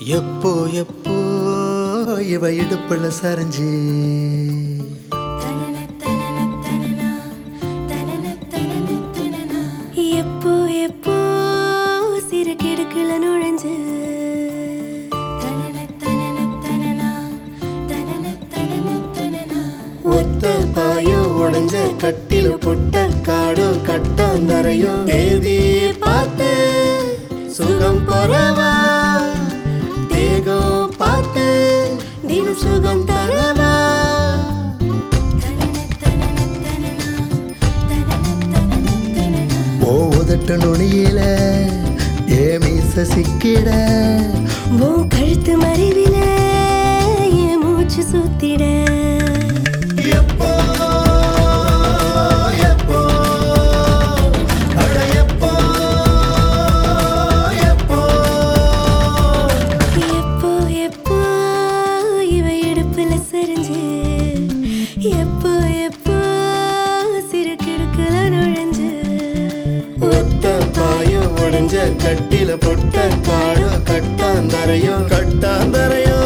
எப்போ எப்போ இவ இடுப்புல சரிஞ்சு எப்போ எப்போ சிறு கிடுக்குல நுழைஞ்சு ஒத்த பாயோ உடைஞ்ச கட்டில புட்ட காடோ கட்டாந்தரையோ தேதி பார்த்து சுகம் பொறவா தேகம் பார்த்து தினம் சுகம் தரவா ஓ உதட்ட நுனியில ஏ மீச சிக்கிட உன் கழுத்து மறைவில என் மூச்சு சுத்திட எப்போ எப்போ அட எப்போ எப்போ எப்போ எப்போ இவ இடுப்புல சரிஞ்சு எப்போ எப்போ சிறு கிடுக்குல நுழைஞ்சு ஒத்த பாயோ உடைஞ்ச கட்டில பொட்ட காடோ கட்டாந்தரையோ கட்டாந்தரையோ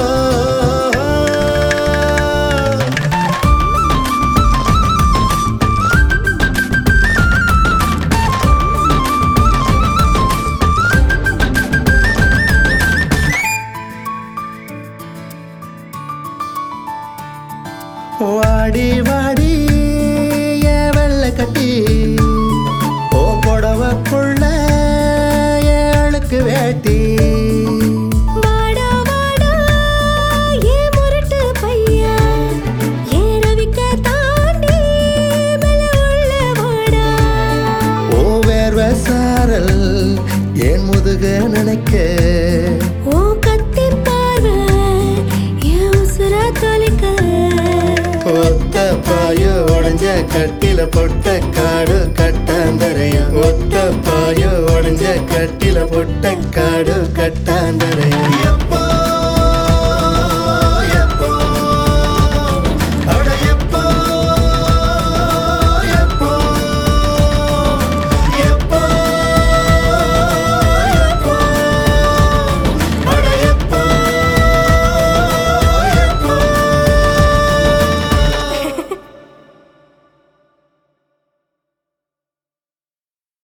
வாடி வாடி ஏன் வெள்ளை கட்டி ஓ புடவைக்குள்ள ஏழுக்கு வேட்டி வாடா வாடா ஏன் முரட்டு பையா ஏன் ரவிக்க தாண்டி மேல உள்ள வாடா ஓ வேர்வ சாரல் ஏன் முதுக நினைக்க ஓ கத்தி பார்வை என் உசுர தொலைக்க ஒத்த பாயோ உடைஞ்ச கட்டில பொட்ட காடு கட்டாந்தரையோ ஒத்த பாயோ உடைஞ்ச கட்டில பொட்ட காடு கட்டாந்தரையோ